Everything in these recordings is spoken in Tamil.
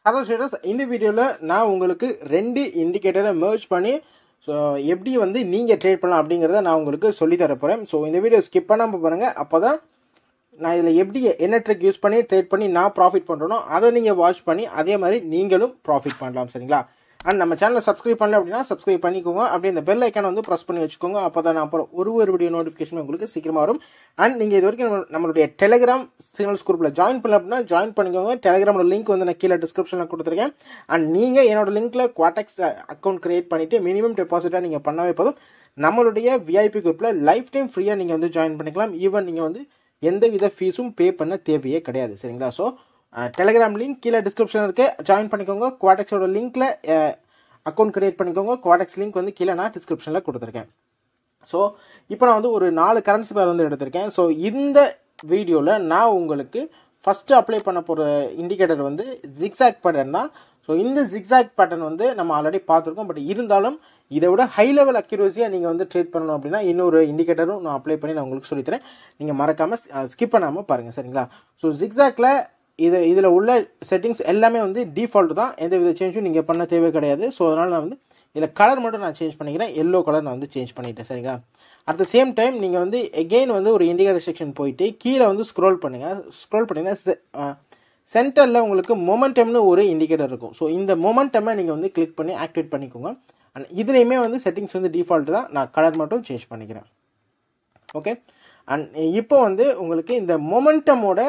ஹலோ ஸ்டேட்டஸ் இந்த வீடியோவில் நான் உங்களுக்கு ரெண்டு இண்டிகேட்டரை merge பண்ணி ஸோ எப்படி வந்து நீங்கள் ட்ரேட் பண்ணலாம் அப்படிங்கிறத நான் உங்களுக்கு சொல்லித் தர போகிறேன் ஸோ இந்த வீடியோ ஸ்கிப் பண்ணாமல் பாருங்கள் அப்போ தான் நான் இதில் எப்படி என்ன ட்ரிக் யூஸ் பண்ணி ட்ரேட் பண்ணி நான் ப்ராஃபிட் பண்ணுறனோ அதை நீங்கள் வாட்ச் பண்ணி அதே மாதிரி நீங்களும் ப்ராஃபிட் பண்ணலாம் சரிங்களா அண்ட் நம்ம சேனலை சப்ஸ்கிரைப் பண்ணல அப்படின்னா சப்ஸ்கிரைப் பண்ணிக்கோங்க அப்படி இந்த பெல் ஐக்கானை வந்து ப்ரெஸ் பண்ணி வச்சுக்கோங்க அப்போ தான் நான் அப்புறம் ஒரு ஒரு வீடியோ நோட்டிஃபிகேஷன் உங்களுக்கு சீக்கிரமாக வரும் அண்ட் நீங்கள் இது வரைக்கும் நம்ம- நம்மளுடைய டெலிகிராம் சிக்னல்ஸ் குரூப்பில் ஜாயின் பண்ணல அப்படின்னா ஜாயின் பண்ணிக்கோங்க டெலிகிராமோட லிங்க் வந்து நான் கீழே டிஸ்கிரிப்ஷனில் கொடுத்துருக்கேன் அண்ட் நீங்கள் என்னோட லிங்க்ல குவாட்டெக்ஸ் அக்கௌண்ட் கிரியேட் பண்ணிவிட்டு மினிமம் டெபாசிட்டாக நீங்கள் பண்ணவே போதும் நம்மளுடைய விஐபி குரூப்பில் லைஃப் டைம் ஃப்ரீயாக நீங்கள் வந்து ஜாயின் பண்ணிக்கலாம் ஈவன் நீங்கள் வந்து எந்த வித ஃபீஸும் பே பண்ண தேவையே கிடையாது சரிங்களா ஸோ டெலிகிராம் லிங்க் கீழே டிஸ்கிரிப்ஷன் இருக்கு ஜாயின் பண்ணிக்கோங்க குவாடெக்ஸோட லிங்க்ல அக்கௌண்ட் கிரியேட் பண்ணிக்கோங்க குவாடெக்ஸ் லிங்க் வந்து கீழே நான் டிஸ்கிரிப்ஷனில் கொடுத்துருக்கேன் ஸோ இப்போ நான் வந்து ஒரு நாலு கரன்சி பேர் வந்து எடுத்திருக்கேன் ஸோ இந்த வீடியோவில் நான் உங்களுக்கு ஃபஸ்ட்டு அப்ளை பண்ண போகிற இண்டிகேட்டர் வந்து ஜிக்ஸாக் பேட்டர்ன் தான் ஸோ இந்த ஜிக்ஸாக் பேட்டர்ன் வந்து நம்ம ஆல்ரெடி பார்த்துருக்கோம் பட் இருந்தாலும் இதை விட ஹை லெவல் அக்யூரஸியாக நீங்கள் வந்து ட்ரேட் பண்ணணும் அப்படின்னா இன்னொரு இண்டிகேட்டரும் நான் அப்ளை பண்ணி நான் உங்களுக்கு சொல்லித்தரேன் நீங்கள் மறக்காமல் ஸ்கிப் பண்ணாமல் பாருங்கள் சரிங்களா ஸோ ஜிக்ஸாக்ல இது இதில் உள்ள செட்டிங்ஸ் எல்லாமே வந்து டிஃபால்ட் தான் எந்த வித சேஞ்சும் நீங்கள் பண்ண தேவை கிடையாது ஸோ அதனால் நான் வந்து இதில் கலர் மட்டும் நான் சேஞ்ச் பண்ணிக்கிறேன் எல்லோ கலர் நான் வந்து சேஞ்ச் பண்ணிட்டேன் சரிங்களா அட் த சேம் டைம் நீங்கள் வந்து எகெயின் வந்து ஒரு இண்டிகேட்டர் செக்ஷன் போயிட்டு கீழே வந்து ஸ்க்ரோல் பண்ணுங்கள் ஸ்க்ரோல் பண்ணிங்கன்னா சென்டரில் உங்களுக்கு மொமெண்டம்னு ஒரு இண்டிகேட்டர் இருக்கும் ஸோ இந்த மொமெண்டமை நீங்கள் வந்து கிளிக் பண்ணி ஆக்டிவேட் பண்ணிக்கோங்க அண்ட் இதுலேயுமே வந்து செட்டிங்ஸ் வந்து டிஃபால்ட் தான் நான் கலர் மட்டும் சேஞ்ச் பண்ணிக்கிறேன் ஓகே அண்ட் இப்போ வந்து உங்களுக்கு இந்த மொமெண்டமோட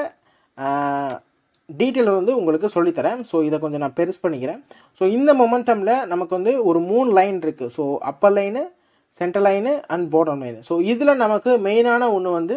டீட்டெயில் வந்து உங்களுக்கு சொல்லித்தரேன் ஸோ இதை கொஞ்சம் நான் பெருசு பண்ணிக்கிறேன் ஸோ இந்த மொமெண்டமில் நமக்கு வந்து ஒரு மூணு லைன் இருக்குது so upper line centre line and bottom line so இதில் நமக்கு மெயினான ஒன்று வந்து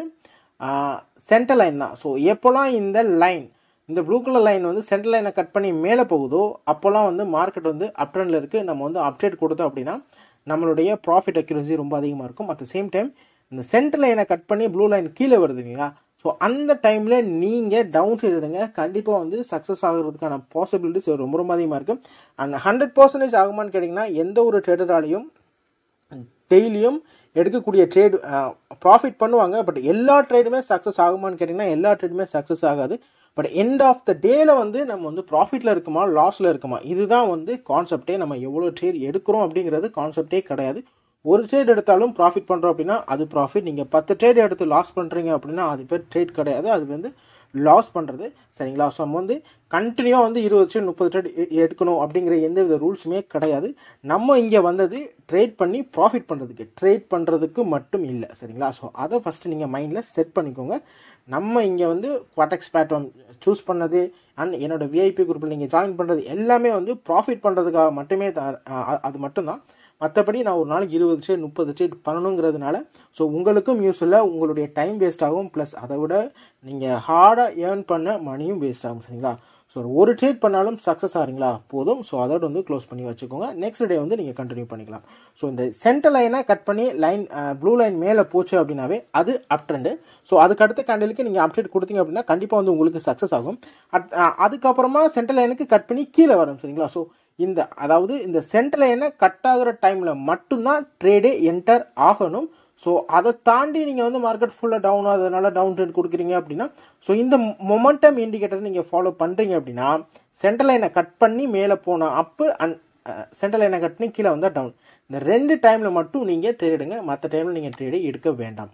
சென்டர் லைன் தான் ஸோ எப்போல்லாம் இந்த லைன் இந்த ப்ளூ கலர் லைன் வந்து சென்டர் லைனை கட் பண்ணி மேலே போகுதோ அப்போல்லாம் வந்து மார்க்கெட் வந்து அப் ட்ரெண்டில் இருக்குது நம்ம வந்து அப்டேட் கொடுத்தோம் அப்படின்னா நம்மளுடைய ப்ராஃபிட் அக்யூரசி ரொம்ப அதிகமாக இருக்கும் அட் த சேம் டைம் இந்த சென்டர் லைனை கட் பண்ணி ப்ளூ லைன் கீழே வருது இல்லைங்களா ஸோ அந்த டைமில் நீங்கள் டவுன் சைடு எடுங்க கண்டிப்பாக வந்து சக்ஸஸ் ஆகிறதுக்கான பாசிபிலிட்டிஸ் ரொம்ப ரொம்ப அதிகமாக இருக்குது அண்ட் ஹண்ட்ரட் பர்சன்டேஜ் ஆகுமான்னு கேட்டிங்கன்னா எந்த ஒரு ட்ரேடராலையும் டெய்லியும் எடுக்கக்கூடிய ட்ரேடு ப்ராஃபிட் பண்ணுவாங்க பட் எல்லா ட்ரேடுமே சக்ஸஸ் ஆகுமான்னு கேட்டிங்கன்னா எல்லா ட்ரேடுமே சக்ஸஸ் ஆகாது பட் எண்ட் ஆஃப் த டேல வந்து நம்ம வந்து ப்ராஃபிட்டில் இருக்குமா லாஸில் இருக்குமா இதுதான் வந்து கான்செப்டே நம்ம எவ்வளோ ட்ரேட் எடுக்கிறோம் அப்படிங்கிறது கான்செப்டே கிடையாது ஒரு ட்ரேட் எடுத்தாலும் ப்ராஃபிட் பண்ணுறோம் அப்படின்னா அது ப்ராஃபிட் நீங்கள் பத்து ட்ரேட் எடுத்து லாஸ் பண்ணுறீங்க அப்படின்னா அது பேர் ட்ரேட் கிடையாது அது வந்து லாஸ் பண்ணுறது சரிங்களா ஸோ நம்ம வந்து கண்டினியூவாக வந்து இருபது ட்ரேட் முப்பது ட்ரேட் எடுக்கணும் அப்படிங்கிற எந்த வித ரூல்ஸுமே கிடையாது நம்ம இங்கே வந்தது ட்ரேட் பண்ணி ப்ராஃபிட் பண்ணுறதுக்கு ட்ரேட் பண்ணுறதுக்கு மட்டும் இல்லை சரிங்களா ஸோ அதை ஃபஸ்ட்டு நீங்கள் மைண்டில் செட் பண்ணிக்கோங்க நம்ம இங்கே வந்து குவாட்டெக்ஸ் பிளாட்ஃபார்ம் சூஸ் பண்ணது அண்ட் என்னோட விஐபி குரூப்பில் நீங்கள் ஜாயின் பண்ணுறது எல்லாமே வந்து ப்ராஃபிட் பண்ணுறதுக்காக மட்டுமே த- அ- அது மட்டும்தான் மற்றபடி நான் ஒரு நாளைக்கு இருபது ட்ரேட் முப்பது ட்ரேட் பண்ணணுங்கிறதுனால ஸோ உங்களுக்கும் யூஸ் இல்லை உங்களுடைய டைம் வேஸ்ட் ஆகும் ப்ளஸ் அதை விட நீங்கள் ஹார்டாக ஏர்ன் பண்ண மணியும் வேஸ்ட் ஆகும் சரிங்களா ஸோ ஒரு ட்ரேட் பண்ணாலும் சக்ஸஸ் ஆகிறீங்களா போதும் ஸோ அதோட வந்து க்ளோஸ் பண்ணி வச்சுக்கோங்க நெக்ஸ்ட் டே வந்து நீங்கள் கண்டினியூ பண்ணிக்கலாம் ஸோ இந்த சென்டர் லைனை கட் பண்ணி லைன் ப்ளூ லைன் மேலே போச்சு அப்படின்னாவே அது அப் ட்ரெண்டு ஸோ அதுக்கு அடுத்த கேண்டலுக்கு நீங்கள் அப்டேட் கொடுத்தீங்க அப்படின்னா கண்டிப்பாக வந்து உங்களுக்கு சக்ஸஸ் ஆகும் அட் அஹ் அதுக்கப்புறமா சென்டர் லைனுக்கு கட் பண்ணி கீழே வரும் சரிங்களா ஸோ இந்த அதாவது இந்த சென்டர் லைனை கட் ஆகுற டைமில் மட்டும்தான் ட்ரேடே என்டர் ஆகணும் ஸோ அதை தாண்டி நீங்கள் வந்து மார்க்கெட் ஃபுல்லாக டவுன் அதனால டவுன் ட்ரேட் கொடுக்குறீங்க அப்படின்னா ஸோ இந்த மொமெண்டம் இண்டிகேட்டர் நீங்கள் ஃபாலோ பண்ணுறீங்க அப்படின்னா சென்டர் லைனை கட் பண்ணி மேலே போன அப்பு அண்ட் சென்டர் லைனை கட் பண்ணி கீழே வந்தால் டவுன் இந்த ரெண்டு டைமில் மட்டும் நீங்கள் ட்ரேட் எடுங்க மற்ற டைமில் நீங்கள் ட்ரேடே எடுக்க வேண்டாம்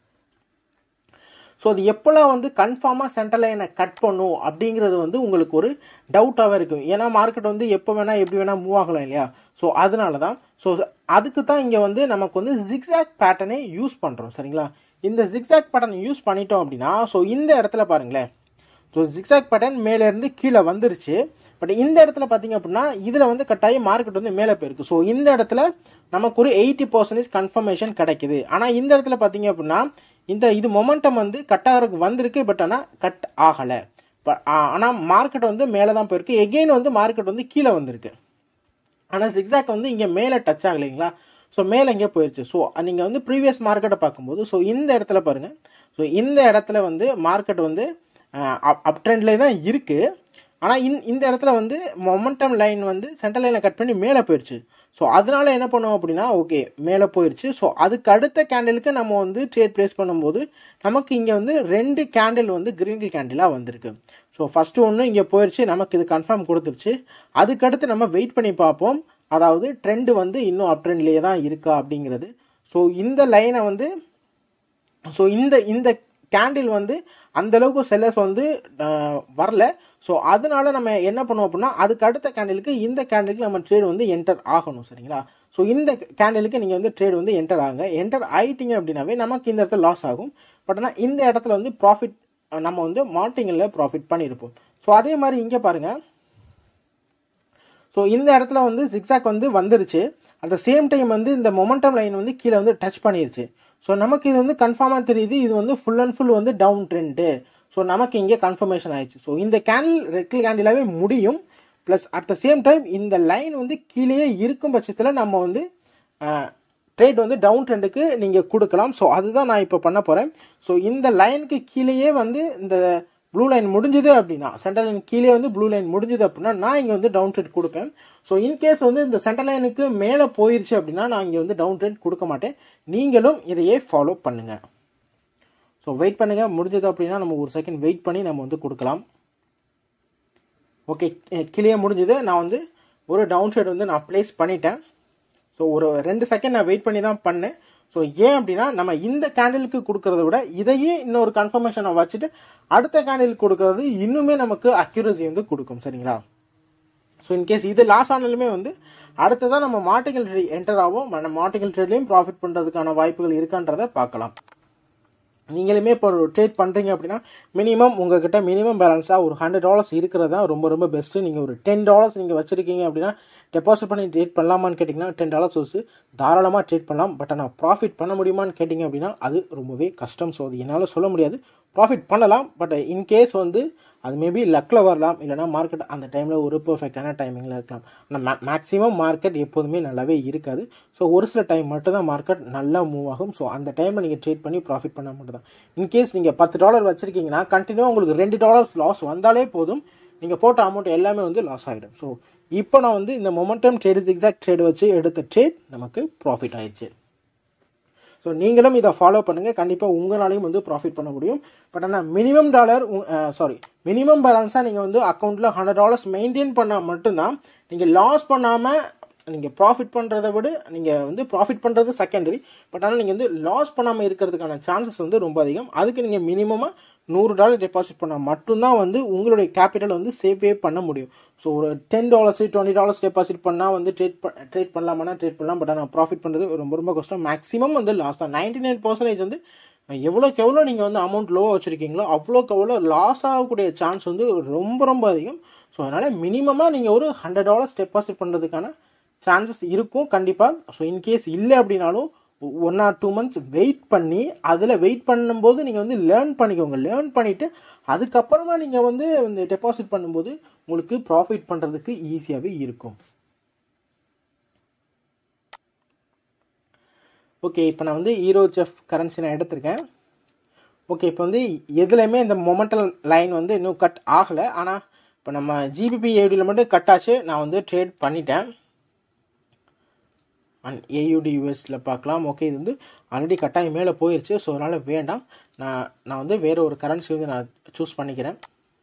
ஸோ அது எப்போல்லாம் வந்து கன்ஃபார்மாக சென்டர் லைனை கட் பண்ணும் அப்படிங்கிறது வந்து உங்களுக்கு ஒரு டவுட்டாகவே இருக்கும் ஏன்னா மார்க்கெட் வந்து எப்போ வேணால் எப்படி வேணால் மூவ் ஆகலாம் இல்லையா ஸோ அதனால தான் ஸோ அதுக்கு தான் இங்கே வந்து நமக்கு வந்து ஜிக்ஸாக் பேட்டர்னே யூஸ் பண்ணுறோம் சரிங்களா இந்த ஜிக்ஸாக் பேட்டர்ன் யூஸ் பண்ணிட்டோம் அப்படின்னா ஸோ இந்த இடத்துல பாருங்களேன் ஸோ ஜிக்ஸாக் பேட்டர்ன் மேலேருந்து கீழே வந்துருச்சு பட் இந்த இடத்துல பார்த்தீங்க அப்படின்னா இதில் வந்து கட்டாயம் மார்க்கெட் வந்து மேலே போயிருக்கு ஸோ இந்த இடத்துல நமக்கு ஒரு எயிட்டி பர்சன்டேஜ் கன்ஃபர்மேஷன் கிடைக்குது ஆனால் இந்த இடத்துல பார்த்தீங்க அப்படின்னா இந்த இது மொமெண்டம் வந்து கட் ஆகிறதுக்கு வந்திருக்கு பட் ஆனால் கட் ஆகலை ஆனால் மார்க்கெட் வந்து மேலே தான் போயிருக்கு எகெயின் வந்து மார்க்கெட் வந்து கீழே வந்திருக்கு ஆனால் ஜிக்ஸாக் வந்து இங்கே மேலே டச் ஆகலைங்களா ஸோ மேலே இங்கே போயிடுச்சு ஸோ நீங்கள் வந்து ப்ரீவியஸ் மார்க்கெட்டை பார்க்கும்போது ஸோ இந்த இடத்துல பாருங்கள் ஸோ இந்த இடத்துல வந்து மார்க்கெட் வந்து அப் ட்ரெண்ட்லேயே தான் இருக்குது ஆனால் இந் இந்த இடத்துல வந்து மொமெண்டம் லைன் வந்து சென்ட்ரல் லைனை கட் பண்ணி மேலே போயிடுச்சு ஸோ அதனால என்ன பண்ணுவோம் அப்படின்னா ஓகே மேலே போயிடுச்சு ஸோ அதுக்கு அடுத்த கேண்டிலுக்கு நம்ம வந்து ட்ரேட் ப்ளேஸ் பண்ணும்போது நமக்கு இங்கே வந்து ரெண்டு கேண்டில் வந்து கிரீன் கேண்டிலாக வந்திருக்கு ஸோ ஃபஸ்ட்டு ஒன்று இங்கே போயிடுச்சு நமக்கு இது கன்ஃபார்ம் கொடுத்துருச்சு அதுக்கடுத்து நம்ம வெயிட் பண்ணி பார்ப்போம் அதாவது ட்ரெண்டு வந்து இன்னும் அப் ட்ரெண்ட்லேயே தான் இருக்கா அப்படிங்கிறது ஸோ இந்த லைனை வந்து ஸோ இந்த இந்த கேண்டில் வந்து அந்த அளவுக்கு செல்லர்ஸ் வந்து அஹ், வரல ஸோ அதனால நம்ம என்ன பண்ணுவோம் அப்படின்னா அதுக்கு அடுத்த கேண்டிலுக்கு இந்த கேண்டிலுக்கு நம்ம ட்ரேட் வந்து என்டர் ஆகணும் சரிங்களா ஸோ இந்த கேண்டிலுக்கு நீங்கள் வந்து ட்ரேட் வந்து என்டர் ஆகுங்க என்டர் ஆயிட்டீங்க அப்படின்னாவே நமக்கு இந்த இடத்துல லாஸ் ஆகும் பட் ஆனால் இந்த இடத்துல வந்து ப்ராஃபிட் நம்ம வந்து மார்ட்டிங்கில் ப்ராஃபிட் பண்ணியிருப்போம் ஸோ அதே மாதிரி இங்கே பாருங்கள் ஸோ இந்த இடத்துல வந்து ஜிக்ஸாக் வந்து வந்துருச்சு அட் த சேம் டைம் வந்து இந்த மொமெண்டம் லைன் வந்து கீழே வந்து டச் பண்ணிருச்சு ஸோ நமக்கு இது வந்து கன்ஃபார்மாக தெரியுது இது வந்து ஃபுல் அண்ட் ஃபுல் வந்து டவுன் ட்ரெண்டு ஸோ நமக்கு இங்கே கன்ஃபர்மேஷன் ஆயிடுச்சு ஸோ இந்த கேண்டில் ரெட் கேண்டிலாகவே முடியும் plus at the same time இந்த லைன் வந்து கீழேயே இருக்கும் பட்சத்தில் நம்ம வந்து ட்ரேட் வந்து டவுன் ட்ரெண்டுக்கு நீங்கள் கொடுக்கலாம் ஸோ அதுதான் நான் இப்போ பண்ண போகிறேன் ஸோ இந்த லைனுக்கு கீழேயே வந்து இந்த ப்ளூ லைன் முடிஞ்சுது அப்படின்னா சென்டர் லைன் கீழே வந்து ப்ளூ லைன் முடிஞ்சுது அப்படின்னா நான் இங்கே வந்து டவுன் ட்ரெண்ட் கொடுப்பேன் ஸோ இன்கேஸ் வந்து இந்த சென்டர் லைனுக்கு மேலே போயிருச்சு அப்படின்னா நான் இங்கே வந்து டவுன் ட்ரெண்ட் கொடுக்க மாட்டேன் நீங்களும் இதையே ஃபாலோ பண்ணுங்கள் ஸோ வெயிட் பண்ணுங்கள் முடிஞ்சது அப்படின்னா நம்ம ஒரு செகண்ட் வெயிட் பண்ணி நம்ம வந்து கொடுக்கலாம் ஓகே கிளியே முடிஞ்சது நான் வந்து ஒரு டவுன் சைடு வந்து நான் ப்ளேஸ் பண்ணிட்டேன் ஸோ ஒரு ரெண்டு செகண்ட் நான் வெயிட் பண்ணி தான் பண்ணேன் ஸோ ஏன் அப்படின்னா நம்ம இந்த கேண்டிலுக்கு கொடுக்கறத விட இதையே இன்னொரு கன்ஃபர்மேஷனை வச்சுட்டு அடுத்த கேண்டிலுக்கு கொடுக்கறது இன்னுமே நமக்கு அக்யூரசி வந்து கொடுக்கும் சரிங்களா ஸோ இன்கேஸ் இது லாஸ் ஆனாலுமே வந்து அடுத்ததான் நம்ம மார்டிகல் ட்ரேட் என்டர் ஆகும் நம்ம மார்டிகல் ட்ரேட்லையும் ப்ராஃபிட் பண்ணுறதுக்கான வாய்ப்புகள் இருக்கான்றதை பார்க்கலாம் நீங்களுமே இப்போ ஒரு ட்ரேட் பண்ணுறீங்க அப்படின்னா மினிமம் உங்ககிட்ட மினிமம் பேலன்ஸாக ஒரு ஹண்ட்ரட் டாலர்ஸ் இருக்கிறது தான் ரொம்ப ரொம்ப பெஸ்ட்டு நீங்கள் ஒரு டென் டாலர்ஸ் நீங்கள் வச்சுருக்கீங்க அப்படின்னா டெபாசிட் பண்ணி ட்ரேட் பண்ணலாமான்னு கேட்டிங்கன்னா டென் டாலர்ஸ் வச்சு தாராளமாக ட்ரேட் பண்ணலாம் பட் ஆனால் ப்ராஃபிட் பண்ண முடியுமான்னு கேட்டிங்க அப்படின்னா அது ரொம்பவே கஷ்டம் ஸோ அது என்னால் சொல்ல முடியாது ப்ராஃபிட் பண்ணலாம் பட் இன்கேஸ் வந்து அது மேபி லக்கில் வரலாம் இல்லைனா மார்க்கெட் அந்த டைமில் ஒரு பெர்ஃபெக்டான டைமிங்கில் இருக்கலாம் ஆனால் மே மேக்ஸிமம் மார்க்கெட் எப்போதுமே நல்லாவே இருக்காது ஸோ ஒரு சில டைம் மட்டும் தான் மார்க்கெட் நல்லா மூவ் ஆகும் ஸோ அந்த டைமில் நீங்கள் ட்ரேட் பண்ணி ப்ராஃபிட் பண்ண மட்டும் தான் இன்கேஸ் நீங்கள் பத்து டாலர் வச்சுருக்கீங்கன்னா கண்டினியூ உங்களுக்கு ரெண்டு டாலர்ஸ் லாஸ் வந்தாலே போதும் நீங்கள் போட்ட அமௌண்ட் எல்லாமே வந்து லாஸ் ஆகிடும் ஸோ இப்போ நான் வந்து இந்த மொமெண்டம் ட்ரேடு எக்ஸாக்ட் ட்ரேடு வச்சு எடுத்த ட்ரேட் நமக்கு ப்ராஃபிட் ஆயிடுச்சு ஸோ நீங்களும் இதை ஃபாலோ பண்ணுங்கள் கண்டிப்பாக உங்களாலையும் வந்து ப்ராஃபிட் பண்ண முடியும் பட் ஆனால் மினிமம் டாலர் சாரி மினிமம் பேலன்ஸாக நீங்கள் வந்து அக்கௌண்ட்டில் ஹண்ட்ரட் டாலர்ஸ் மெயின்டைன் பண்ணால் மட்டும்தான் நீங்கள் லாஸ் பண்ணாமல் நீங்கள் ப்ராஃபிட் பண்ணுறதை விட நீங்கள் வந்து ப்ராஃபிட் பண்ணுறது செகண்டரி பட் ஆனால் நீங்கள் வந்து லாஸ் பண்ணாமல் இருக்கிறதுக்கான சான்சஸ் வந்து ரொம்ப அதிகம் அதுக்கு நீங்கள் மினிமமாக நூறு டாலர் டெபாசிட் பண்ணால் மட்டும்தான் வந்து உங்களுடைய கேபிட்டல் வந்து சேவே பண்ண முடியும் ஸோ ஒரு ten dollars twenty dollars deposit பண்ணால் வந்து ட்ரேட் ட்ரேட் பண்ணலாமானா ட்ரேட் பண்ணலாம் பட் ஆனால் ப்ராஃபிட் பண்ணுறது ரொம்ப ரொம்ப கஷ்டம் மேக்ஸிமம் வந்து லாஸ் தான் நைன்டி நைன் பர்சன்டேஜ் வந்து எவ்வளோக்கு எவ்வளோ நீங்கள் வந்து அமௌண்ட் லோவாக வச்சுருக்கீங்களோ அவ்வளோக்கு எவ்வளோ லாஸ் ஆகக்கூடிய சான்ஸ் வந்து ரொம்ப ரொம்ப அதிகம் ஸோ அதனால் மினிமமாக நீங்கள் ஒரு ஹண்ட்ரட் டாலர்ஸ் டெபாசிட் பண்ணுறதுக்கான சான்சஸ் இருக்கும் கண்டிப்பாக ஸோ இன்கேஸ் இல்லை அப்படின்னாலும் one or two months wait பண்ணி அதில் வெயிட் பண்ணும்போது நீங்கள் வந்து லேர்ன் பண்ணிக்கோங்க லேர்ன் பண்ணிவிட்டு அதுக்கப்புறமா நீங்கள் வந்து இந்த டெபாசிட் பண்ணும்போது உங்களுக்கு ப்ராஃபிட் பண்ணுறதுக்கு ஈஸியாகவே இருக்கும் ஓகே இப்போ நான் வந்து ஈரோ செஃப் கரன்சி நான் எடுத்திருக்கேன் ஓகே இப்போ வந்து எதுலையுமே இந்த மொமெண்டல் லைன் வந்து இன்னும் கட் ஆகலை ஆனால் இப்போ நம்ம ஜிபிபி ஏடியில் மட்டும் கட் ஆச்சு நான் வந்து ட்ரேட் பண்ணிட்டேன் அண்ட் ஏயுடி யூஎஸில் பார்க்கலாம் ஓகே இது வந்து ஆல்ரெடி கட்டாயி மேலே போயிடுச்சு ஸோ அதனால் வேண்டாம் நான் நான் வந்து வேறு ஒரு கரன்சி வந்து நான் சூஸ் பண்ணிக்கிறேன்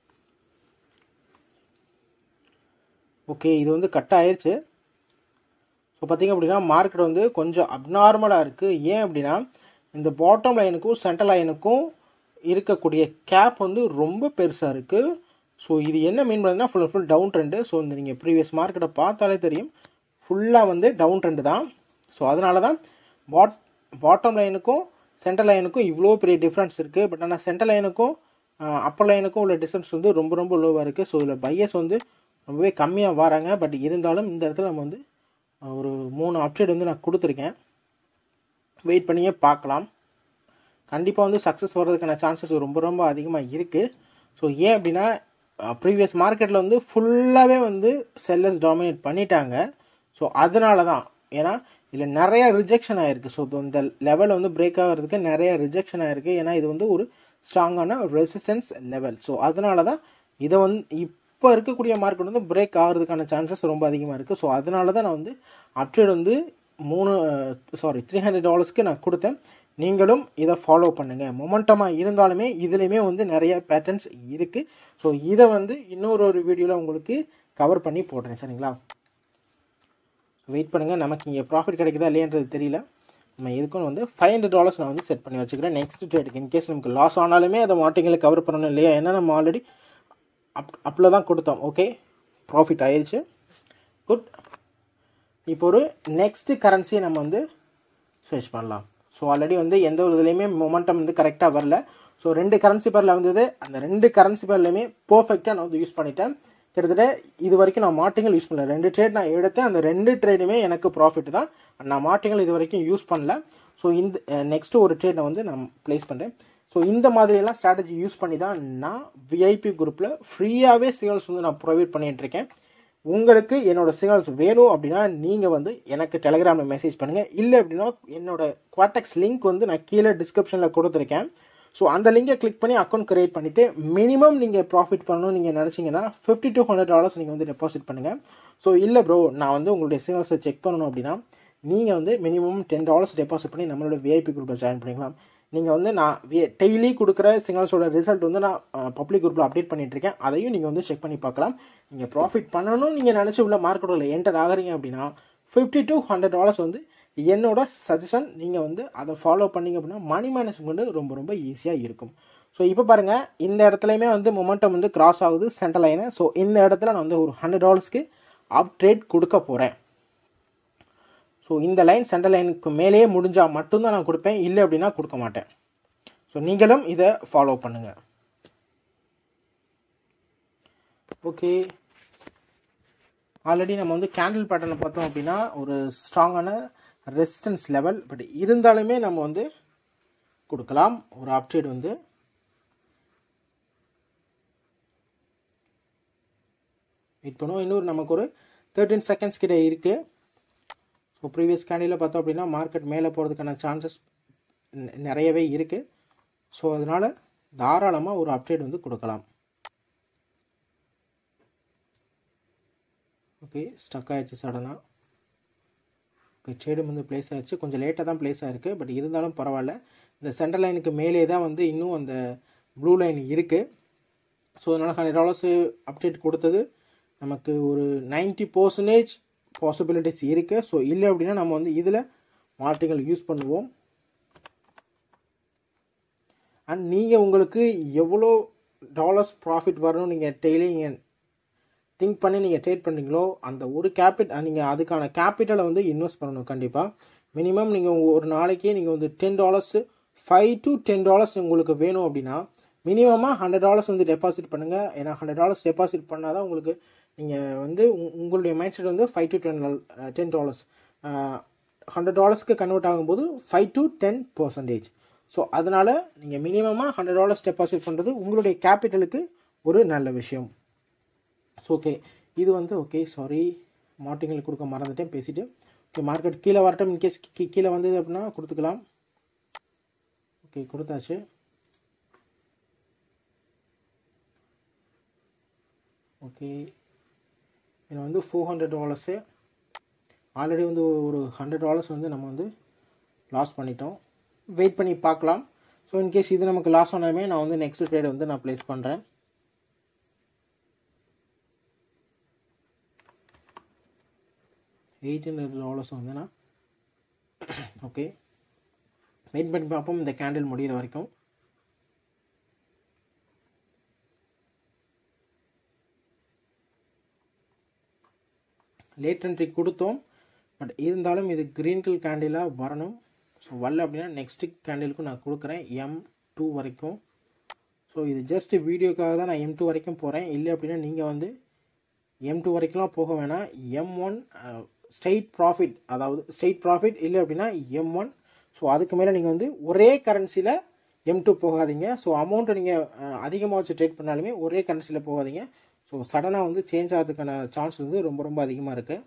ஓகே இது வந்து கட் ஆயிடுச்சு ஸோ பார்த்திங்க அப்படின்னா மார்க்கெட் வந்து கொஞ்சம் அப்நார்மலாக இருக்குது ஏன் அப்படின்னா இந்த பாட்டம் லைனுக்கும் சென்ட்ரல் லைனுக்கும் இருக்கக்கூடிய கேப் வந்து ரொம்ப பெருசாக இருக்குது ஸோ இது என்ன மீன் பண்ணுறதுனா full full down trend so இந்த நீங்கள் ப்ரீவியஸ் மார்க்கெட்டை பார்த்தாலே தெரியும் ஃபுல்லாக வந்து டவுன் ட்ரெண்டு தான் ஸோ அதனால தான் பாட் பாட்டம் லைனுக்கும் சென்டர் லைனுக்கும் இவ்வளோ பெரிய டிஃப்ரென்ஸ் இருக்குது பட் ஆனால் சென்டர் லைனுக்கும் அப்பர் லைனுக்கும் உள்ள டிஸ்டன்ஸ் வந்து ரொம்ப ரொம்ப லோவாக இருக்குது ஸோ இதில் பையஸ் வந்து ரொம்பவே கம்மியாக வராங்க பட் இருந்தாலும் இந்த இடத்துல நம்ம வந்து ஒரு மூணு அப்டேட் வந்து நான் கொடுத்துருக்கேன் வெயிட் பண்ணியே பார்க்கலாம் கண்டிப்பாக வந்து சக்ஸஸ் வர்றதுக்கான சான்சஸ் ரொம்ப ரொம்ப அதிகமாக இருக்குது ஸோ ஏன் அப்படின்னா ப்ரீவியஸ் மார்க்கெட்டில் வந்து ஃபுல்லாகவே வந்து செல்லர்ஸ் டாமினேட் பண்ணிட்டாங்க ஸோ அதனால தான் ஏன்னா இதில் நிறைய ரிஜெக்ஷன் ஆகிருக்கு ஸோ இந்த லெவலில் வந்து பிரேக் ஆகிறதுக்கு நிறைய ரிஜெக்ஷன் ஆகிருக்கு ஏன்னா இது வந்து ஒரு ஸ்ட்ராங்கான ரெசிஸ்டன்ஸ் லெவல் ஸோ அதனால தான் இதை வந்து இப்போ இருக்கக்கூடிய மார்க்கெட் வந்து பிரேக் ஆகிறதுக்கான சான்சஸ் ரொம்ப அதிகமாக இருக்குது ஸோ அதனால தான் நான் வந்து அப்ட்ரேட் வந்து மூணு சாரி த்ரீ ஹண்ட்ரட் டாலர்ஸ்க்கு நான் கொடுத்தேன் நீங்களும் இதை ஃபாலோ பண்ணுங்கள் மொமெண்டமாக இருந்தாலுமே இதுலேயுமே வந்து நிறைய பேட்டர்ன்ஸ் இருக்குது ஸோ இதை வந்து இன்னொரு ஒரு வீடியோவில் உங்களுக்கு கவர் பண்ணி போடுறேன் சரிங்களா வெயிட் பண்ணுங்கள் நமக்கு இங்கே ப்ராஃபிட் கிடைக்குதா இல்லையன்றது தெரியல நம்ம இதுக்கும் வந்து ஃபைவ் ஹண்ட்ரட் டாலர்ஸ் நான் வந்து செட் பண்ணி வச்சுக்கிறேன் நெக்ஸ்ட் ட்ரேடுக்கு இன்கேஸ் நமக்கு லாஸ் ஆனாலுமே அதை மார்ட்டிங்களை கவர் பண்ணணும் இல்லையா ஏன்னா நம்ம ஆல்ரெடி அப் அப்பில் தான் கொடுத்தோம் ஓகே ப்ராஃபிட் ஆயிடுச்சு குட் இப்போ ஒரு நெக்ஸ்ட் கரன்சியை நம்ம வந்து சர்ச் பண்ணலாம் ஸோ ஆல்ரெடி வந்து எந்த ஒரு இதுலேயுமே மொமெண்டம் வந்து கரெக்டாக வரல ஸோ ரெண்டு கரன்சி பேரில் வந்தது அந்த ரெண்டு கரன்சி பேர்லையுமே பர்ஃபெக்டாக நான் வந்து யூஸ் பண்ணிட்டேன் கிட்டத்தட்ட இது வரைக்கும் நான் மாட்டிங்கள் யூஸ் பண்ணல ரெண்டு ட்ரேட் நான் எடுத்தேன் அந்த ரெண்டு ட்ரேடுமே எனக்கு ப்ராஃபிட் தான் நான் மாட்டிங்கள் இது வரைக்கும் யூஸ் பண்ணல ஸோ இந்த நெக்ஸ்ட்டு ஒரு ட்ரேட் வந்து நான் ப்ளேஸ் பண்ணுறேன் ஸோ இந்த மாதிரியெல்லாம் ஸ்ட்ராட்டஜி யூஸ் பண்ணி தான் நான் விஐபி குரூப்பில் ஃப்ரீயாகவே சிக்னல்ஸ் வந்து நான் ப்ரொவைட் பண்ணிகிட்டு இருக்கேன் உங்களுக்கு என்னோட சிக்னல்ஸ் வேணும் அப்படின்னா நீங்கள் வந்து எனக்கு டெலிகிராமில் மெசேஜ் பண்ணுங்கள் இல்லை அப்படின்னா என்னோட குவாட்டெக்ஸ் லிங்க் வந்து நான் கீழே டிஸ்கிரிப்ஷனில் கொடுத்துருக்கேன் ஸோ அந்த லிங்கை கிளிக் பண்ணி அக்கௌண்ட் கிரியேட் பண்ணிவிட்டு மினிமம் நீங்கள் ப்ராஃபிட் பண்ணணும்னு நீங்கள் நினச்சிங்கன்னா ஃபிஃப்டி டூ ஹண்ட்ரட் டாலர்ஸ் நீங்கள் வந்து டெபாசிட் பண்ணுங்கள் ஸோ இல்லை ப்ரோ நான் வந்து உங்களுடைய சிக்னல்ஸை செக் பண்ணணும் அப்படின்னா நீங்கள் வந்து மினிமம் டென் டாலர்ஸ் டெபாசிட் பண்ணி நம்மளோட விஐபி குரூப்பில் ஜாயின் பண்ணிக்கலாம் நீங்கள் வந்து நான் டெய்லி கொடுக்குற சிக்னல்ஸோட ரிசல்ட் வந்து நான் பப்ளிக் குரூப்பில் அப்டேட் பண்ணிட்டு இருக்கேன் அதையும் நீங்கள் வந்து செக் பண்ணி பார்க்கலாம் நீங்கள் ப்ராஃபிட் பண்ணணும்னு நீங்கள் நினச்சி உள்ள மார்க்கெட்டில் என்டர் ஆகுறீங்க அப்படின்னா ஃபிஃப்டி டு ஹண்ட்ரட் டாலர்ஸ் வந்து என்னோட சஜஷன் நீங்கள் வந்து அதை ஃபாலோ பண்ணிங்க அப்படின்னா மணி மேனேஜ்மெண்ட் ரொம்ப ரொம்ப ஈஸியாக இருக்கும் ஸோ இப்போ பாருங்கள் இந்த இடத்துலையுமே வந்து மொமெண்டம் வந்து கிராஸ் ஆகுது சென்ட்ரல் லைனு ஸோ இந்த இடத்துல நான் வந்து ஒரு ஹண்ட்ரட் டாலர்ஸ்க்கு அப் ட்ரேட் கொடுக்க போகிறேன் ஸோ இந்த லைன் சென்ட்ரல் லைனுக்கு மேலேயே முடிஞ்சால் மட்டும்தான் நான் கொடுப்பேன் இல்லை அப்படின்னா கொடுக்க மாட்டேன் ஸோ நீங்களும் இதை ஃபாலோ பண்ணுங்கள் ஓகே ஆல்ரெடி நம்ம வந்து கேண்டில் பேட்டர்னை பார்த்தோம் அப்படின்னா ஒரு ஸ்ட்ராங்கான ரெசிஸ்டன்ஸ் லெவல் பட் இருந்தாலுமே நம்ம வந்து கொடுக்கலாம் ஒரு அப்டேட் வந்து வெயிட் பண்ணுவோம் இன்னொரு நமக்கு ஒரு தேர்ட்டின் செகண்ட்ஸ் கிட்ட இருக்குது ஸோ ப்ரீவியஸ் கேண்டில் பார்த்தோம் அப்படின்னா மார்க்கெட் மேலே போகிறதுக்கான சான்சஸ் நிறையவே இருக்குது ஸோ அதனால் தாராளமாக ஒரு அப்டேட் வந்து கொடுக்கலாம் ஓகே ஸ்டக் ஆகிடுச்சு சடனாக ஓகே ட்ரேடும் வந்து ப்ளேஸ் ஆகிடுச்சு கொஞ்சம் லேட்டாக தான் ப்ளேஸ் ஆகிருக்கு பட் இருந்தாலும் பரவாயில்ல இந்த சென்ட்ரல் லைனுக்கு மேலே தான் வந்து இன்னும் அந்த ப்ளூ லைன் இருக்குது ஸோ அதனால் ஹண்ட்ரட் டாலர்ஸு அப்டேட் கொடுத்தது நமக்கு ஒரு நைன்ட்டி பர்சன்டேஜ் பாசிபிலிட்டிஸ் இருக்குது ஸோ இல்லை அப்படின்னா நம்ம வந்து இதில் மார்ட்டிங்கள் யூஸ் பண்ணுவோம் அண்ட் நீங்கள் உங்களுக்கு எவ்வளோ டாலர்ஸ் ப்ராஃபிட் வரணும் நீங்கள் டெய்லி நீங்கள் திங்க் பண்ணி நீங்கள் ட்ரேட் பண்ணுறீங்களோ அந்த ஒரு கேபிட் நீங்கள் அதுக்கான கேபிட்டலை வந்து இன்வெஸ்ட் பண்ணணும் கண்டிப்பாக மினிமம் நீங்கள் ஒரு நாளைக்கே நீங்கள் வந்து ten dollars five to ten dollars உங்களுக்கு வேணும் அப்படின்னா மினிமமாக ஹண்ட்ரட் டாலர்ஸ் வந்து டெபாசிட் பண்ணுங்கள் ஏன்னா ஹண்ட்ரட் டாலர்ஸ் டெபாசிட் பண்ணால் தான் உங்களுக்கு நீங்கள் வந்து உங்களுடைய மைண்ட் செட் வந்து five to ten ten dollars hundred டாலர்ஸ்க்கு கன்வெர்ட் ஆகும்போது five to ten percentage so அதனால் நீங்கள் மினிமமாக ஹண்ட்ரட் டாலர்ஸ் டெபாசிட் பண்ணுறது உங்களுடைய கேபிட்டலுக்கு ஒரு நல்ல விஷயம் ஸோ ஓகே இது வந்து ஓகே சாரி மார்ட்டிங்களுக்கு கொடுக்க மறந்துட்டேன் பேசிவிட்டு ஓகே மார்க்கெட் கீழே வரட்டும் இன்கேஸ் கீழே வந்தது அப்படின்னா கொடுத்துக்கலாம் ஓகே கொடுத்தாச்சு ஓகே இது வந்து ஃபோர் ஹண்ட்ரட் டாலர்ஸு ஆல்ரெடி வந்து ஒரு ஹண்ட்ரட் டாலர்ஸ் வந்து நம்ம வந்து லாஸ் பண்ணிட்டோம் வெயிட் பண்ணி பார்க்கலாம் ஸோ இன்கேஸ் இது நமக்கு லாஸ் ஆனாலுமே நான் வந்து நெக்ஸ்ட் ட்ரேட் வந்து நான் ப்ளேஸ் பண்ணுறேன் எயிட் ஹண்ட்ரட் டாலர்ஸ் வந்து நான் ஓகே வெயிட் பண்ணி பார்ப்போம் இந்த கேண்டில் முடிகிற வரைக்கும் லேட் என்ட்ரி கொடுத்தோம் பட் இருந்தாலும் இது க்ரீன் கல் கேண்டிலாக வரணும் ஸோ வரல அப்படின்னா நெக்ஸ்ட் கேண்டிலுக்கும் நான் கொடுக்குறேன் எம் டூ வரைக்கும் ஸோ இது ஜஸ்ட் வீடியோக்காக தான் நான் எம் டூ வரைக்கும் போகிறேன் இல்லை அப்படின்னா நீங்கள் வந்து எம் டூ வரைக்கும்லாம் போக வேணாம் எம் ஒன் ஸ்ட்ரெயிட் ப்ராஃபிட் அதாவது ஸ்ட்ரெயிட் ப்ராஃபிட் இல்லை அப்படின்னா எம் ஒன் ஸோ அதுக்கு மேலே நீங்கள் வந்து ஒரே கரன்சியில் எம் டூ போகாதீங்க ஸோ அமௌண்ட்டை நீங்கள் அதிகமாக வச்சு ட்ரேட் பண்ணாலுமே ஒரே கரன்சியில் போகாதீங்க ஸோ சடனாக வந்து சேஞ்ச் ஆகிறதுக்கான சான்ஸ் வந்து ரொம்ப ரொம்ப அதிகமாக இருக்குது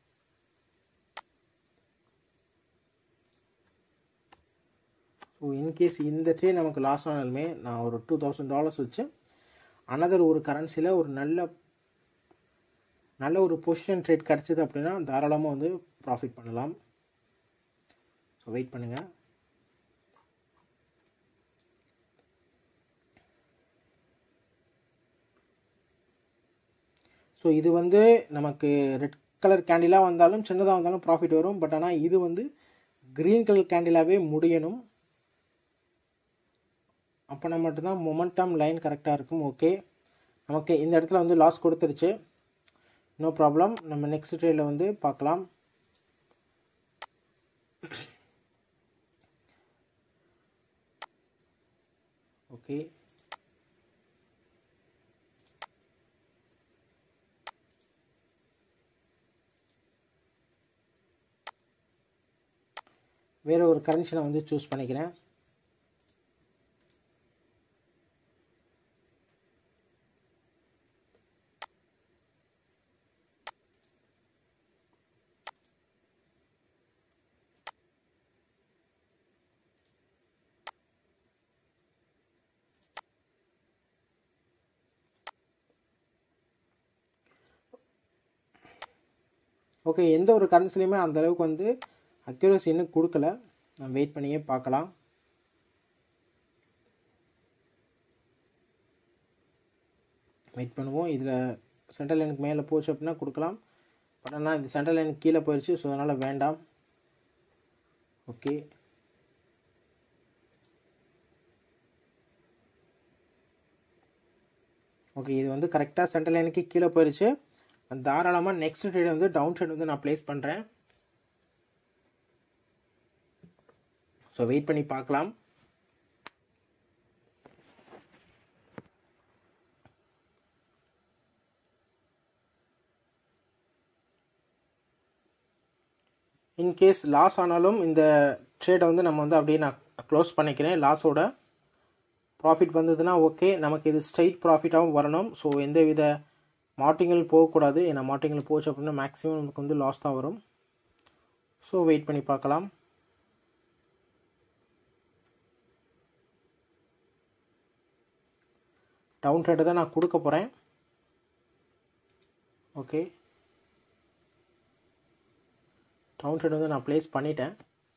ஸோ இன்கேஸ் இந்த ட்ரே நமக்கு லாஸ் ஆனாலுமே நான் ஒரு டூ தௌசண்ட் டாலர்ஸ் வச்சு அனதர் ஒரு கரன்சியில் ஒரு நல்ல நல்ல ஒரு பொசிஷன் ட்ரேட் கிடச்சிது அப்படின்னா தாராளமாக வந்து ப்ராஃபிட் பண்ணலாம் ஸோ வெயிட் பண்ணுங்கள் ஸோ இது வந்து நமக்கு ரெட் கலர் கேண்டிலாக வந்தாலும் சின்னதாக வந்தாலும் ப்ராஃபிட் வரும் பட் ஆனால் இது வந்து க்ரீன் கலர் கேண்டிலாகவே முடியணும் அப்போனா மட்டும்தான் மொமெண்டம் லைன் கரெக்டாக இருக்கும் ஓகே நமக்கு இந்த இடத்துல வந்து லாஸ் கொடுத்துருச்சு நோ ப்ராப்ளம் நம்ம நெக்ஸ்ட் ட்ரேடில் வந்து பார்க்கலாம் ஓகே வேற ஒரு கரன்சி நான் வந்து சூஸ் பண்ணிக்கிறேன் ஓகே எந்த ஒரு கரன்சிலையுமே அந்த அளவுக்கு வந்து அக்யூரசி இன்னும் கொடுக்கல நான் வெயிட் பண்ணியே பார்க்கலாம் வெயிட் பண்ணுவோம் இதில் சென்ட்ரல் லைனுக்கு மேலே போச்சு அப்படின்னா கொடுக்கலாம் பட் ஆனால் இந்த சென்ட்ரல் லைனுக்கு கீழே போயிடுச்சு ஸோ அதனால் வேண்டாம் ஓகே ஓகே இது வந்து கரெக்டாக சென்ட்ரல் லைனுக்கு கீழே போயிடுச்சு தாராளமாக நெக்ஸ்ட் ட்ரேட் வந்து டவுன் ட்ரேட் வந்து நான் ப்ளேஸ் பண்ணுறேன் ஸோ வெயிட் பண்ணி பார்க்கலாம் இன்கேஸ் லாஸ் ஆனாலும் இந்த ட்ரேடை வந்து நம்ம வந்து அப்படியே நான் க்ளோஸ் பண்ணிக்கிறேன் லாஸோட ப்ராஃபிட் வந்ததுன்னா ஓகே நமக்கு இது ஸ்ட்ரைட் ப்ராஃபிட்டாகவும் வரணும் ஸோ எந்த வித மார்ட்டிங்கள் போகக்கூடாது ஏன்னா மார்ட்டிங்கள் போச்சு அப்படின்னா மேக்ஸிமம் நமக்கு வந்து லாஸ் தான் வரும் ஸோ வெயிட் பண்ணி பார்க்கலாம் டவுன் ட்ரேட்டை தான் நான் கொடுக்க போகிறேன் ஓகே டவுன் ட்ரேட் வந்து நான் ப்ளேஸ் பண்ணிட்டேன்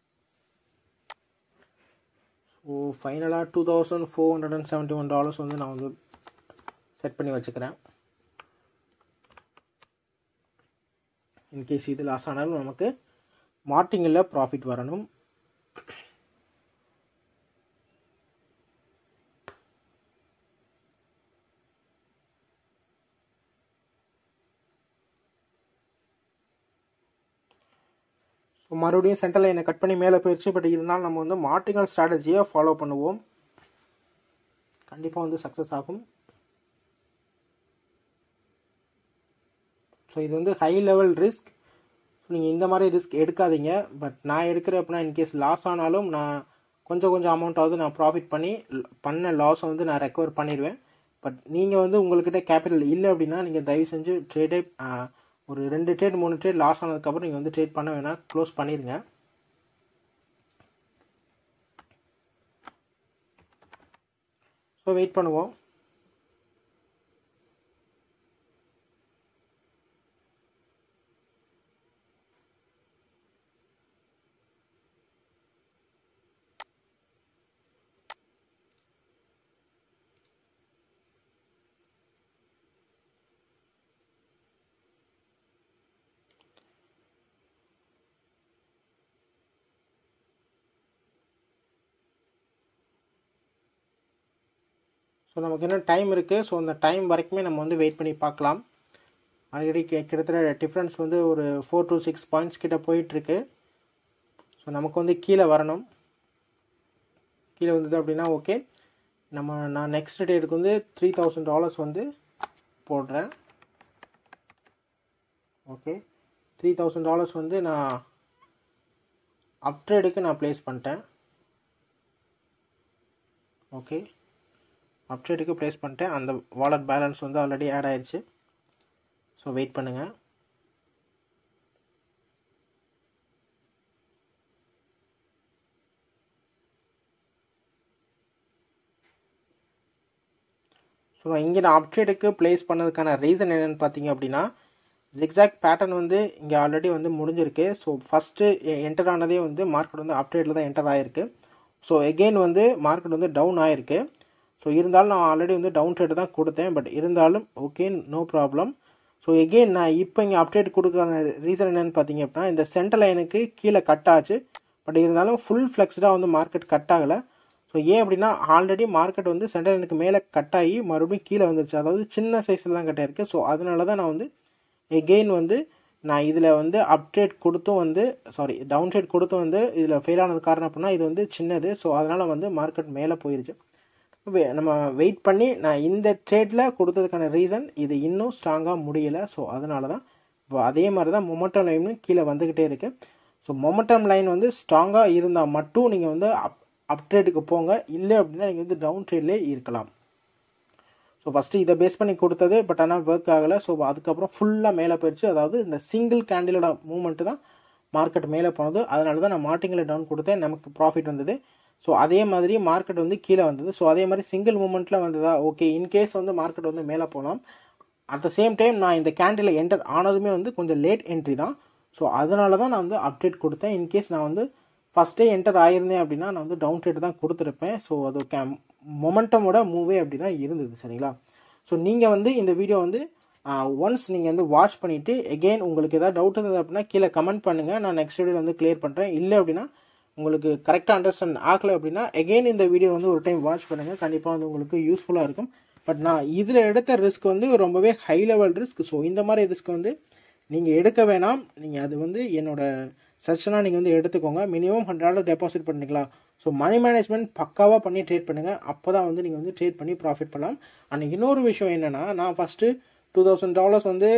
ஸோ ஃபைனலாக two thousand four hundred and seventy one dollars வந்து நான் வந்து செட் பண்ணி வச்சுக்கிறேன் இன்கேஸ் இது லாஸ் ஆனாலும் நமக்கு மார்ட்டிங்கில் ப்ராஃபிட் வரணும் ஸோ மறுபடியும் சென்ட்ரல் லைனை கட் பண்ணி மேலே போயிடுச்சு பட் இருந்தாலும் நம்ம வந்து மார்டிங்கல் ஸ்ட்ராட்டஜியை ஃபாலோ பண்ணுவோம் கண்டிப்பாக வந்து சக்ஸஸ் ஆகும் ஸோ இது வந்து ஹை லெவல் ரிஸ்க் நீங்கள் இந்த மாதிரி ரிஸ்க் எடுக்காதீங்க பட் நான் எடுக்கிறேன் அப்படின்னா இன்கேஸ் லாஸ் ஆனாலும் நான் கொஞ்சம் கொஞ்சம் அமௌண்ட்டாவது நான் ப்ராஃபிட் பண்ணி பண்ண லாஸை வந்து நான் ரெக்கவர் பண்ணிடுவேன் பட் நீங்கள் வந்து உங்கள்கிட்ட கேபிட்டல் இல்லை அப்படின்னா நீங்கள் தயவு செஞ்சு ட்ரேடே ஒரு ரெண்டு ட்ரேட் மூணு ட்ரேட் லாஸ் ஆனதுக்கப்புறம் நீங்கள் வந்து ட்ரேட் பண்ண வேணாம் க்ளோஸ் பண்ணிடுங்க ஸோ வெயிட் பண்ணுவோம் ஸோ நமக்கு இன்னும் டைம் இருக்குது ஸோ அந்த டைம் வரைக்குமே நம்ம வந்து வெயிட் பண்ணி பார்க்கலாம் ஆல்ரெடி கிட்டத்தட்ட டிஃப்ரென்ஸ் வந்து ஒரு ஃபோர் டு சிக்ஸ் பாயிண்ட்ஸ் கிட்ட போயிட்டுருக்கு ஸோ நமக்கு வந்து கீழே வரணும் கீழே வந்தது அப்படின்னா ஓகே நம்ம நான் நெக்ஸ்ட் டேட்டுக்கு வந்து த்ரீ தௌசண்ட் டாலர்ஸ் வந்து போடுறேன் ஓகே த்ரீ தௌசண்ட் டாலர்ஸ் வந்து நான் அப்ட்ரேடுக்கு நான் ப்ளேஸ் பண்ணிட்டேன் ஓகே அப்டேட்டுக்கு ப்ளேஸ் பண்ணிட்டேன் அந்த வாலெட் பேலன்ஸ் வந்து ஆல்ரெடி ஆட் ஆயிடுச்சு ஸோ வெயிட் பண்ணுங்கள் ஸோ இங்கே நான் அப்டேட்டுக்கு ப்ளேஸ் பண்ணதுக்கான ரீசன் என்னென்னு பார்த்தீங்க அப்படின்னா ஜிக்ஸாக் பேட்டர்ன் வந்து இங்கே ஆல்ரெடி வந்து முடிஞ்சிருக்கு ஸோ ஃபஸ்ட்டு என்டர் ஆனதே வந்து மார்க்கெட் வந்து அப்டேட்டில் தான் என்டர் ஆகிருக்கு ஸோ எகெயின் வந்து மார்க்கெட் வந்து டவுன் ஆகிருக்கு ஸோ இருந்தாலும் நான் ஆல்ரெடி வந்து டவுன் ட்ரேட் தான் கொடுத்தேன் பட் இருந்தாலும் okay no problem so so again நான் இப்போ இங்கே அப்டேட் கொடுக்குற ரீசன் என்னென்னு பார்த்தீங்க அப்படின்னா இந்த சென்ட்ரல் லைனுக்கு கீழே கட் ஆச்சு பட் இருந்தாலும் ஃபுல் ஃப்ளெக்ஸ்டாக வந்து மார்க்கெட் கட் ஆகலை ஸோ ஏன் அப்படின்னா ஆல்ரெடி மார்க்கெட் வந்து சென்ட்ரல் லைனுக்கு மேலே கட் ஆகி மறுபடியும் கீழே வந்துருச்சு அதாவது சின்ன சைஸில் தான் கட் ஆயிருக்கு ஸோ அதனால தான் நான் வந்து எகெயின் வந்து நான் இதில் வந்து அப்டேட் கொடுத்தும் வந்து சாரி டவுன் சைட் கொடுத்தும் வந்து இதில் ஃபெயில் ஆனது காரணம் அப்படின்னா இது வந்து சின்னது ஸோ அதனால் வந்து மார்க்கெட் மேலே போயிருச்சு நம்ம வெயிட் பண்ணி நான் இந்த ட்ரேடில் கொடுத்ததுக்கான ரீசன் இது இன்னும் ஸ்ட்ராங்காக முடியலை ஸோ அதனால தான் இப்போ அதே மாதிரி தான் மொமெண்டம் லைனும் கீழே வந்துக்கிட்டே இருக்குது ஸோ மொமெண்டம் லைன் வந்து ஸ்ட்ராங்காக இருந்தால் மட்டும் நீங்கள் வந்து அப் அப்ட்ரேட்டுக்கு போங்க இல்லை அப்படின்னா நீங்கள் வந்து டவுன் ட்ரேட்லேயே இருக்கலாம் ஸோ ஃபஸ்ட்டு இதை பேஸ் பண்ணி கொடுத்தது பட் ஆனால் ஒர்க் ஆகலை ஸோ அதுக்கப்புறம் ஃபுல்லாக மேலே போயிடுச்சு அதாவது இந்த சிங்கிள் கேண்டிலோட மூவ்மெண்ட்டு தான் மார்க்கெட் மேலே போனது அதனால தான் நான் மார்ட்டிங்கில் டவுன் கொடுத்தேன் நமக்கு ப்ராஃபிட் வந்தது ஸோ அதே மாதிரி மார்க்கெட் வந்து கீழே வந்தது ஸோ அதே மாதிரி சிங்கிள் மூமெண்ட்டில் வந்ததா ஓகே இன்கேஸ் வந்து மார்க்கெட் வந்து மேலே போகலாம் அட் த சேம் டைம் நான் இந்த கேண்டில் என்டர் ஆனதுமே வந்து கொஞ்சம் லேட் என்ட்ரி தான் ஸோ அதனால தான் நான் வந்து அப்டேட் கொடுத்தேன் இன்கேஸ் நான் வந்து ஃபஸ்ட்டே என்டர் ஆயிருந்தேன் அப்படின்னா நான் வந்து டவுன் ரேட் தான் கொடுத்துருப்பேன் ஸோ அது கே மொமெண்டமோட மூவே அப்படி தான் இருந்தது சரிங்களா ஸோ நீங்கள் வந்து இந்த வீடியோ வந்து ஒன்ஸ் நீங்கள் வந்து வாட்ச் பண்ணிவிட்டு எகெயின் உங்களுக்கு ஏதாவது டவுட் இருந்தது அப்படின்னா கீழே கமெண்ட் பண்ணுங்கள் நான் நெக்ஸ்ட் வீடியோ வந்து கிளியர் பண்ணுறேன் இல்லை அப்படின்னா உங்களுக்கு கரெக்டாக அண்டர்ஸ்டாண்ட் ஆகலை அப்படின்னா எகெயின் இந்த வீடியோ வந்து ஒரு டைம் வாட்ச் பண்ணுங்கள் கண்டிப்பாக வந்து உங்களுக்கு யூஸ்ஃபுல்லாக இருக்கும் பட் நான் இதில் எடுத்த ரிஸ்க் வந்து ரொம்பவே ஹை லெவல் ரிஸ்க் ஸோ இந்த மாதிரி ரிஸ்க் வந்து நீங்கள் எடுக்க வேணாம் நீங்கள் அது வந்து என்னோட சஜஷனாக நீங்கள் வந்து எடுத்துக்கோங்க மினிமம் ஹண்ட்ரட் டாலர் டெபாசிட் பண்ணிக்கலாம் ஸோ மணி மேனேஜ்மெண்ட் பக்காவாக பண்ணி ட்ரேட் பண்ணுங்கள் அப்போ தான் வந்து நீங்கள் வந்து ட்ரேட் பண்ணி ப்ராஃபிட் பண்ணலாம் அண்ட் இன்னொரு விஷயம் என்னென்னா நான் ஃபஸ்ட்டு டூ தௌசண்ட் டாலர்ஸ் வந்து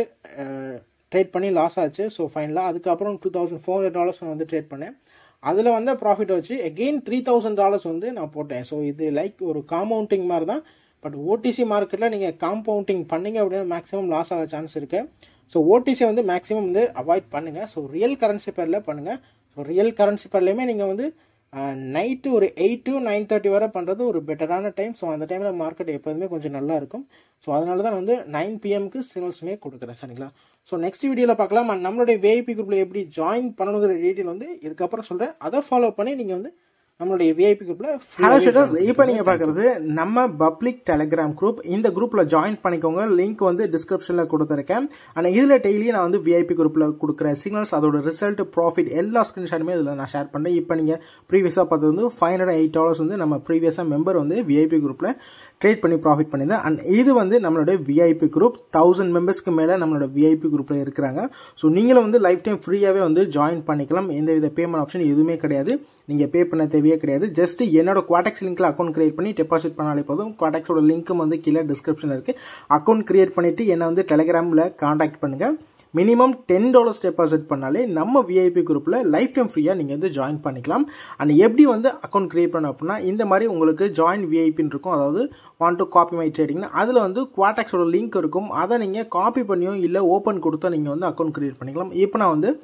ட்ரேட் பண்ணி லாஸ் ஆச்சு ஸோ ஃபைனலாக அதுக்கப்புறம் two thousand four hundred dollars நான் வந்து ட்ரேட் பண்ணேன் அதில் வந்து ப்ராஃபிட் வச்சு எகெயின் த்ரீ தௌசண்ட் டாலர்ஸ் வந்து நான் போட்டேன் ஸோ இது லைக் ஒரு காம்பவுண்டிங் மாதிரி தான் பட் ஓடிசி மார்க்கெட்டில் நீங்கள் காம்பவுண்டிங் பண்ணிங்க அப்படின்னா மேக்ஸிமம் லாஸ் ஆக சான்ஸ் இருக்குது ஸோ ஓடிசி வந்து மேக்ஸிமம் வந்து அவாய்ட் பண்ணுங்கள் ஸோ ரியல் கரன்சி பேரில் பண்ணுங்கள் ஸோ ரியல் கரன்சி பேர்லேயுமே நீங்கள் வந்து நைட்டு ஒரு எயிட் டு நைன் தேர்ட்டி வரை பண்ணுறது ஒரு பெட்டரான டைம் ஸோ அந்த டைமில் மார்க்கெட் எப்போதுமே கொஞ்சம் நல்லா இருக்கும் ஸோ அதனால தான் வந்து நைன் பிஎம்க்கு சிக்னல்ஸுமே கொடுக்குறேன் சரிங்களா ஸோ நெக்ஸ்ட் வீடியோவில் பார்க்கலாம் அண்ட் நம்மளுடைய விஐபி குரூப்பில் எப்படி ஜாயின் பண்ணணுங்கிற டீட்டெயில் வந்து இதுக்கப்புறம் சொல்கிறேன் அதை ஃபாலோ பண்ணி நீங்கள் வந்து நம்மளுடைய விஐபி குரூப்பில் ஹலோ ஷெட்டர்ஸ் இப்போ நீங்கள் பார்க்குறது நம்ம பப்ளிக் டெலிகிராம் குரூப் இந்த குரூப்பில் ஜாயின் பண்ணிக்கோங்க லிங்க் வந்து டிஸ்கிரிப்ஷனில் கொடுத்துருக்கேன் ஆனால் இதில் டெய்லி நான் வந்து விஐபி குரூப்பில் கொடுக்குற சிக்னல்ஸ் அதோட ரிசல்ட் ப்ராஃபிட் எல்லா ஸ்க்ரீன்ஷாட்டுமே இதில் நான் ஷேர் பண்ணுறேன் இப்போ நீங்கள் ப்ரீவியஸாக பார்த்தது வந்து ஃபைவ் ஹண்ட்ரட் எயிட் டாலர்ஸ் வந்து நம்ம ப்ரீவியஸாக மெம்பர் வந்து விஐபி குரூப்பில் ட்ரேட் பண்ணி ப்ராஃபிட் பண்ணியிருந்தேன் அண்ட் இது வந்து நம்மளோட விஐபி குரூப் தௌசண்ட் மெம்பர்ஸ்க்கு மேலே நம்மளோட விஐபி குரூப்பில் இருக்கிறாங்க ஸோ நீங்களும் வந்து லைஃப் டைம் ஃப்ரீயாகவே வந்து ஜாயின் பண்ணிக்கலாம் எந்த வித பேமெண்ட் ஆப்ஷன் எதுவுமே கிடையாது நீங்கள் பே பண்ண தேவையே கிடையாது ஜஸ்ட் என்னோட குவாடெக்ஸ் லிங்க்ல அக்கௌண்ட் கிரியேட் பண்ணி டெபாசிட் பண்ணாலே போதும் குவாடெக்ஸோட லிங்க்கும் வந்து கீழே டிஸ்கிரிப்ஷனில் இருக்குது அக்கௌண்ட் கிரியேட் பண்ணிவிட்டு என்னை வந்து டெலிகிராமில் காண்டாக்ட் பண்ணுங்கள் மினிமம் டென் டாலர்ஸ் டெபாசிட் பண்ணாலே நம்ம விஐபி குரூப்பில் லைஃப் டைம் ஃப்ரீயாக நீங்கள் வந்து ஜாயின் பண்ணிக்கலாம் அண்ட் எப்படி வந்து அக்கௌண்ட் கிரியேட் பண்ண அப்படின்னா இந்த மாதிரி உங்களுக்கு ஜாயின் விஐபின்னு இருக்கும் அதாவது வாண்ட் டு காப்பி மை ட்ரேடிங்னா அதில் வந்து குவாடாக்ஸோட லிங்க் இருக்கும் அதை நீங்கள் காப்பி பண்ணியோ இல்லை ஓப்பன் கொடுத்தா நீங்கள் வந்து அக்கௌண்ட் கிரியேட் பண்ணிக்கலாம் இப்போ நான் வந்து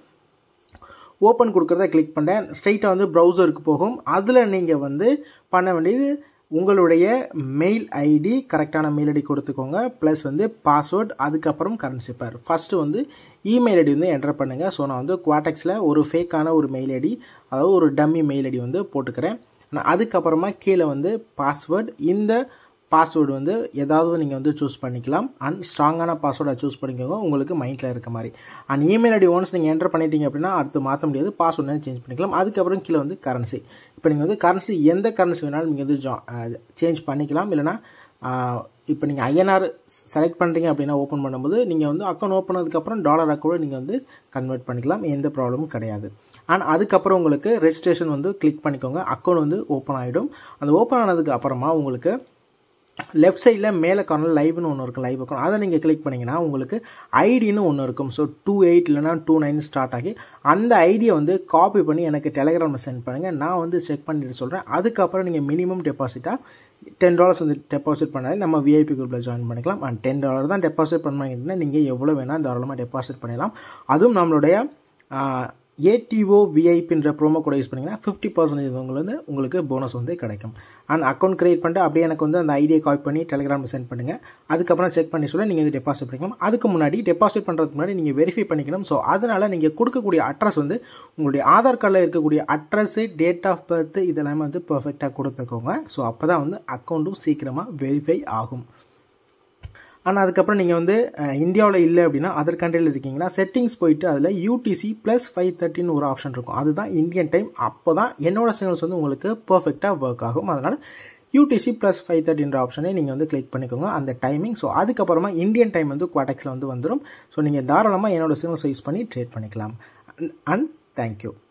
ஓப்பன் கொடுக்குறத கிளிக் பண்ணுறேன் ஸ்ட்ரைட்டாக வந்து ப்ரௌசருக்கு போகும் அதில் நீங்கள் வந்து பண்ண வேண்டியது உங்களுடைய மெயில் ஐடி கரெக்டான மெயில் ஐடி கொடுத்துக்கோங்க ப்ளஸ் வந்து பாஸ்வேர்ட் அதுக்கப்புறம் கரன்சி பேர் ஃபஸ்ட்டு வந்து இமெயில் ஐடி வந்து என்டர் பண்ணுங்கள் ஸோ நான் வந்து குவாட்டெக்ஸில் ஒரு ஃபேக்கான ஒரு மெயில் ஐடி அதாவது ஒரு டம்மி மெயில் ஐடி வந்து போட்டுக்கிறேன் நான் அதுக்கப்புறமா கீழே வந்து பாஸ்வேர்ட் இந்த பாஸ்வேர்டு வந்து ஏதாவது நீங்கள் வந்து சூஸ் பண்ணிக்கலாம் அண்ட் ஸ்ட்ராங்கான பாஸ்வேர்டை சூஸ் பண்ணிக்கோங்க உங்களுக்கு மைண்டில் இருக்க மாதிரி அண்ட் இமெயில் ஐடி ஒன்ஸ் நீங்கள் என்டர் பண்ணிட்டீங்க அப்படின்னா அடுத்து மாற்ற முடியாது பாஸ்வேர்டு சேஞ்ச் பண்ணிக்கலாம் அதுக்கப்புறம் கீழே வந்து கரன்சி இப்போ நீங்கள் வந்து கரன்சி எந்த கரன்சி வேணாலும் நீங்கள் வந்து ஜா சேஞ்ச் பண்ணிக்கலாம் இல்லைனா இப்போ நீங்கள் ஐஎன்ஆர் செலக்ட் பண்ணுறீங்க அப்படின்னா ஓப்பன் பண்ணும்போது நீங்கள் வந்து அக்கௌண்ட் ஓப்பன் பண்ணதுக்கப்புறம் டாலராக கூட நீங்கள் வந்து கன்வெர்ட் பண்ணிக்கலாம் எந்த ப்ராப்ளமும் கிடையாது அண்ட் அதுக்கப்புறம் உங்களுக்கு ரெஜிஸ்ட்ரேஷன் வந்து கிளிக் பண்ணிக்கோங்க அக்கௌண்ட் வந்து ஓப்பன் ஆகிடும் அந்த ஓப்பன் ஆனதுக்கு அப்புறமா உங்களுக்கு லெஃப்ட் சைடில் மேலே கார்னர் லைவ்னு ஒன்று இருக்கும் லைவ் அக்கௌண்ட் அதை நீங்கள் கிளிக் பண்ணிங்கன்னா உங்களுக்கு ஐடின்னு ஒன்று இருக்கும் ஸோ டூ எயிட் இல்லைனா டூ நைன் ஸ்டார்ட் ஆகி அந்த ஐடியை வந்து காப்பி பண்ணி எனக்கு டெலிகிராமில் சென்ட் பண்ணுங்கள் நான் வந்து செக் பண்ணிட்டு சொல்கிறேன் அதுக்கப்புறம் நீங்கள் மினிமம் டெபாசிட்டாக டென் டாலர்ஸ் வந்து டெபாசிட் பண்ணாலே நம்ம விஐபி குரூப்பில் ஜாயின் பண்ணிக்கலாம் அண்ட் டென் டாலர் தான் டெபாசிட் பண்ணீங்கன்னா நீங்கள் எவ்வளோ வேணால் தாராளமாக டெபாசிட் பண்ணிடலாம் அதுவும் நம்மளுடைய ஏடிஓ விஐபின்ற ப்ரோமோ கூட யூஸ் பண்ணிங்கன்னா ஃபிஃப்டி பர்சன்டேஜ் உங்களுக்கு வந்து உங்களுக்கு போனஸ் வந்து கிடைக்கும் அண்ட் அக்கௌண்ட் கிரியேட் பண்ணிட்டு அப்படியே எனக்கு வந்து அந்த ஐடியை காப்பி பண்ணி டெலிகிராமில் சென்ட் பண்ணுங்கள் அதுக்கப்புறம் செக் பண்ணி சொல்ல நீங்கள் வந்து டெபாசிட் பண்ணிக்கலாம் அதுக்கு முன்னாடி டெபாசிட் பண்ணுறதுக்கு முன்னாடி நீங்கள் வெரிஃபை பண்ணிக்கணும் ஸோ அதனால் நீங்கள் கொடுக்கக்கூடிய அட்ரஸ் வந்து உங்களுடைய ஆதார் கார்டில் இருக்கக்கூடிய அட்ரஸு டேட் ஆஃப் பர்த் இதெல்லாமே வந்து பர்ஃபெக்டாக கொடுத்துக்கோங்க ஸோ அப்போ தான் வந்து அக்கௌண்ட்டும் சீக்கிரமாக வெரிஃபை ஆகும் ஆனால் அதுக்கப்புறம் நீங்கள் வந்து இந்தியாவில் இல்லை அப்படின்னா அதர் கண்ட்ரியில் இருக்கீங்கன்னா செட்டிங்ஸ் போயிட்டு அதில் யூடிசி ப்ளஸ் ஃபைவ் தேர்ட்டின்னு ஒரு ஆப்ஷன் இருக்கும் அதுதான் இந்தியன் டைம் அப்போ தான் என்னோட சிக்னல்ஸ் வந்து உங்களுக்கு பர்ஃபெக்டாக ஒர்க் ஆகும் அதனால் யூடிசி ப்ளஸ் ஃபைவ் தேர்ட்டின்ற ஆப்ஷனை நீங்கள் வந்து கிளிக் பண்ணிக்கோங்க அந்த டைமிங் ஸோ அதுக்கப்புறமா இந்தியன் டைம் வந்து குவாடெக்ஸில் வந்து வந்துடும் ஸோ நீங்கள் தாராளமாக என்னோட சிக்னல்ஸ் யூஸ் பண்ணி ட்ரேட் பண்ணிக்கலாம் அண்ட் தேங்க்யூ